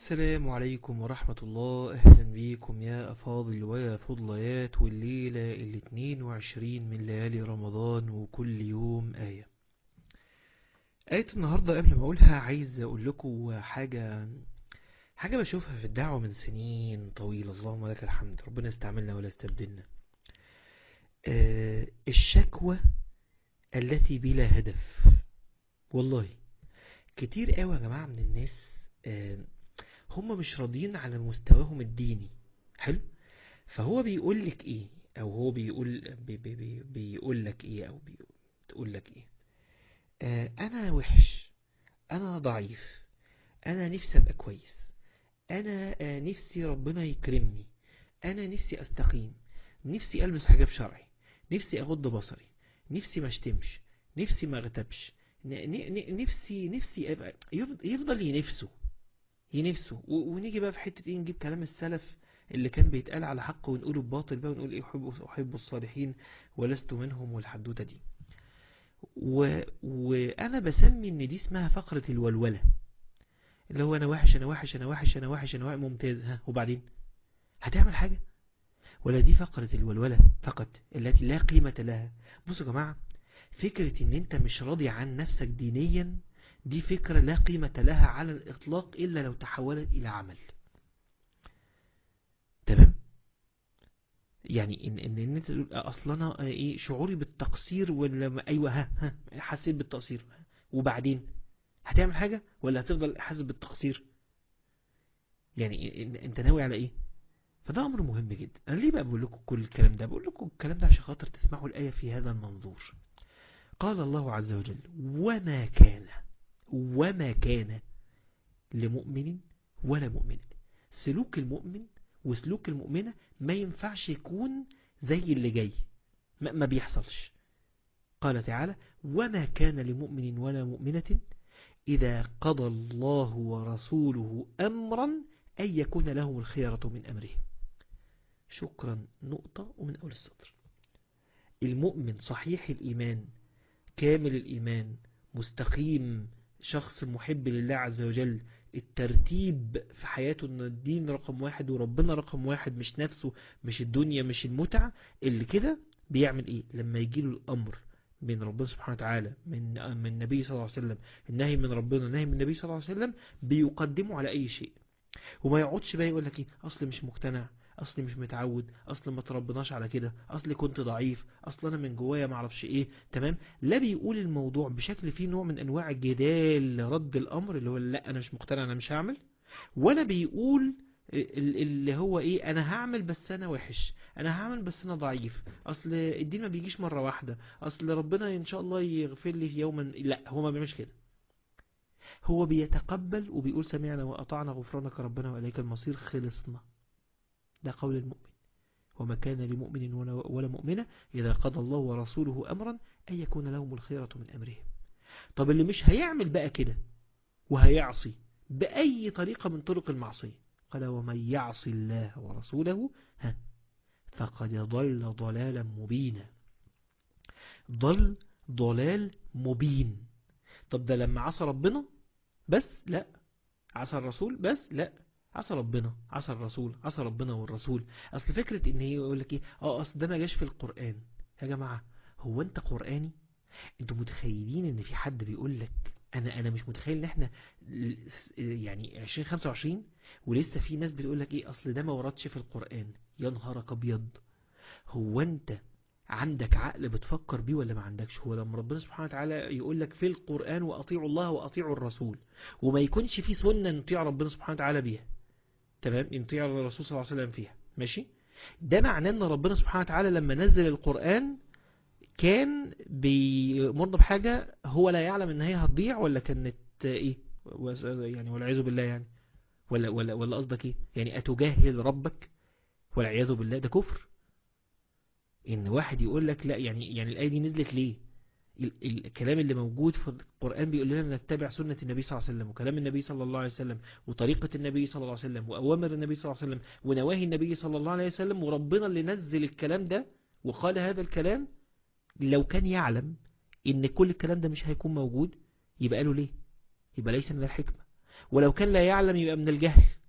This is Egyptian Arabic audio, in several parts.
السلام عليكم ورحمة الله أهلا بيكم يا أفاضل ويا فضليات والليلة الاثنين وعشرين من ليالي رمضان وكل يوم آية آية النهاردة قبل ما أقولها عايز أقول لكم حاجة حاجة بشوفها في الدعوة من سنين طويلة اللهم لك الحمد ربنا استعملنا ولا استبدلنا آه الشكوى التي بلا هدف والله كتير قوي يا جماعة من الناس آه هم مش راضيين على مستواهم الديني حلو فهو بيقول لك ايه او هو بيقول بي بي بي بيقول لك ايه او بتقول لك ايه آه انا وحش انا ضعيف انا نفسي ابقى كويس انا آه نفسي ربنا يكرمني انا نفسي استقيم نفسي البس حجاب شرعي نفسي اغض بصري نفسي ما اشتمش نفسي ما اغتابش نفسي نفسي ابقى يفضل ينفسه ينفسه ونيجي بقى في حتة ايه نجيب كلام السلف اللي كان بيتقال على حق ونقوله بباطل بقى ونقول ايه احب, أحب الصالحين ولست منهم والحدوتة دي و... وانا بسمي ان دي اسمها فقرة الولولة اللي هو انا وحش انا وحش انا وحش انا وحش انا وحش ممتاز ها وبعدين هتعمل حاجة ولا دي فقرة الولولة فقط التي لا قيمة لها بصوا يا جماعة فكرة ان انت مش راضي عن نفسك دينيا دي فكرة لا قيمة لها على الإطلاق إلا لو تحولت إلى عمل تمام يعني إن إن, إن أنت تقول أصلا أنا إيه شعوري بالتقصير ولا أيوة ها ها حسيت بالتقصير وبعدين هتعمل حاجة ولا هتفضل حاسس بالتقصير يعني أنت ناوي على إيه فده أمر مهم جدا أنا ليه بقى بقول لكم كل الكلام ده بقول لكم الكلام ده عشان خاطر تسمعوا الآية في هذا المنظور قال الله عز وجل وما كان وما كان لمؤمن ولا مؤمنة سلوك المؤمن وسلوك المؤمنة ما ينفعش يكون زي اللي جاي ما, ما بيحصلش قال تعالى وما كان لمؤمن ولا مؤمنة إذا قضى الله ورسوله أمرا أن يكون لهم الخيرة من أمرهم شكرا نقطة ومن أول السطر المؤمن صحيح الإيمان كامل الإيمان مستقيم شخص محب لله عز وجل الترتيب في حياته ان الدين رقم واحد وربنا رقم واحد مش نفسه مش الدنيا مش المتعة اللي كده بيعمل ايه لما يجيله الامر من ربنا سبحانه وتعالى من من النبي صلى الله عليه وسلم النهي من ربنا النهي من النبي صلى الله عليه وسلم بيقدمه على اي شيء وما يقعدش بقى يقول لك ايه اصل مش مقتنع اصلي مش متعود اصل ما تربناش على كده اصلي كنت ضعيف اصل انا من جوايا ما اعرفش ايه تمام لا بيقول الموضوع بشكل فيه نوع من انواع الجدال رد الامر اللي هو لا انا مش مقتنع انا مش هعمل ولا بيقول اللي هو ايه انا هعمل بس انا وحش انا هعمل بس انا ضعيف اصل الدين ما بيجيش مرة واحدة اصل ربنا ان شاء الله يغفر لي يوما لا هو ما بيعملش كده هو بيتقبل وبيقول سمعنا وأطعنا غفرانك ربنا وإليك المصير خلصنا ده قول المؤمن وما كان لمؤمن ولا مؤمنة إذا قضى الله ورسوله أمرا أن يكون لهم الخيرة من أمرهم طب اللي مش هيعمل بقى كده وهيعصي بأي طريقة من طرق المعصية قال ومن يعصي الله ورسوله ها فقد ضل ضلالا مبينا ضل ضلال مبين طب ده لما عصى ربنا بس لا عصى الرسول بس لا عصى ربنا عصى الرسول عصى ربنا والرسول اصل فكرة ان هي يقول لك ايه اه اصل ده ما جاش في القرآن يا جماعة هو انت قرآني انتوا متخيلين ان في حد بيقول لك انا انا مش متخيل ان احنا يعني 2025 ولسه في ناس بتقول لك ايه اصل ده ما وردش في القرآن يا نهارك ابيض هو انت عندك عقل بتفكر بيه ولا ما عندكش هو لما ربنا سبحانه وتعالى يقول لك في القرآن وأطيعوا الله وأطيعوا الرسول وما يكونش في سنة نطيع ربنا سبحانه وتعالى بيها تمام نطيع الرسول صلى الله عليه وسلم فيها ماشي ده معناه ان ربنا سبحانه وتعالى لما نزل القرآن كان بيمرنا بحاجة هو لا يعلم ان هي هتضيع ولا كانت ايه يعني والعياذ بالله يعني ولا ولا ولا قصدك ايه يعني اتجاهل ربك والعياذ بالله ده كفر ان واحد يقول لك لا يعني يعني الايه دي نزلت ليه الكلام اللي موجود في القرآن بيقول لنا نتبع سنة النبي صلى الله عليه وسلم وكلام النبي صلى الله عليه وسلم وطريقة النبي صلى الله عليه وسلم وأوامر النبي صلى الله عليه وسلم ونواهي النبي صلى الله عليه وسلم وربنا اللي نزل الكلام ده وقال هذا الكلام لو كان يعلم ان كل الكلام ده مش هيكون موجود يبقى قالوا ليه يبقى ليس من الحكمة ولو كان لا يعلم يبقى من الجهل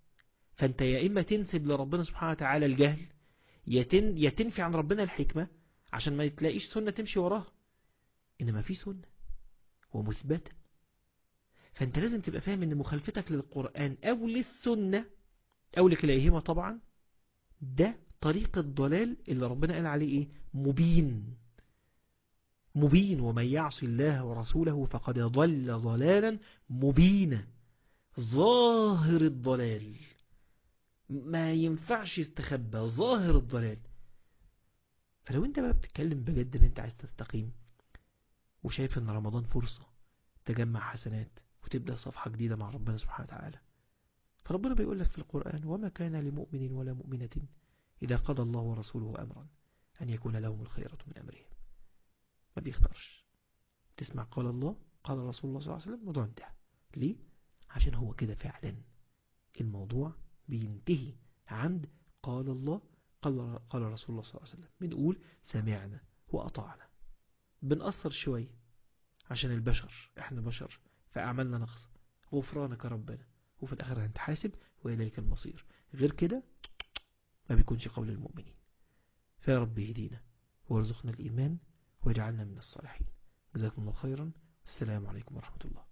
فانت يا اما تنسب لربنا سبحانه وتعالى الجهل يا تن- يا تنفي عن ربنا الحكمة عشان ما تلاقيش سنة تمشي وراها انما في سنة ومثبتة فانت لازم تبقى فاهم ان مخالفتك للقرآن او للسنة او لكليهما طبعا ده طريق الضلال اللي ربنا قال عليه ايه مبين مبين ومن يعص الله ورسوله فقد ضل ضلالا مبينا ظاهر الضلال ما ينفعش يستخبى ظاهر الضلال فلو انت بقى بتتكلم بجد ان انت عايز تستقيم وشايف ان رمضان فرصة تجمع حسنات وتبدأ صفحة جديدة مع ربنا سبحانه وتعالى فربنا بيقول لك في القرآن وما كان لمؤمن ولا مؤمنة إذا قضى الله ورسوله أمرا أن يكون لهم الخيرة من أمرهم ما بيختارش تسمع قال الله قال رسول الله صلى الله عليه وسلم الموضوع انتهى ليه؟ عشان هو كده فعلا الموضوع بينتهي عند قال الله قال, قال رسول الله صلى الله عليه وسلم بنقول سمعنا وأطعنا بنأثر شوية عشان البشر احنا بشر فأعمالنا نقص غفرانك ربنا وفي الآخر هنتحاسب وإليك المصير غير كده ما بيكونش قول المؤمنين فيا رب يهدينا وارزقنا الإيمان واجعلنا من الصالحين جزاكم الله خيرا السلام عليكم ورحمة الله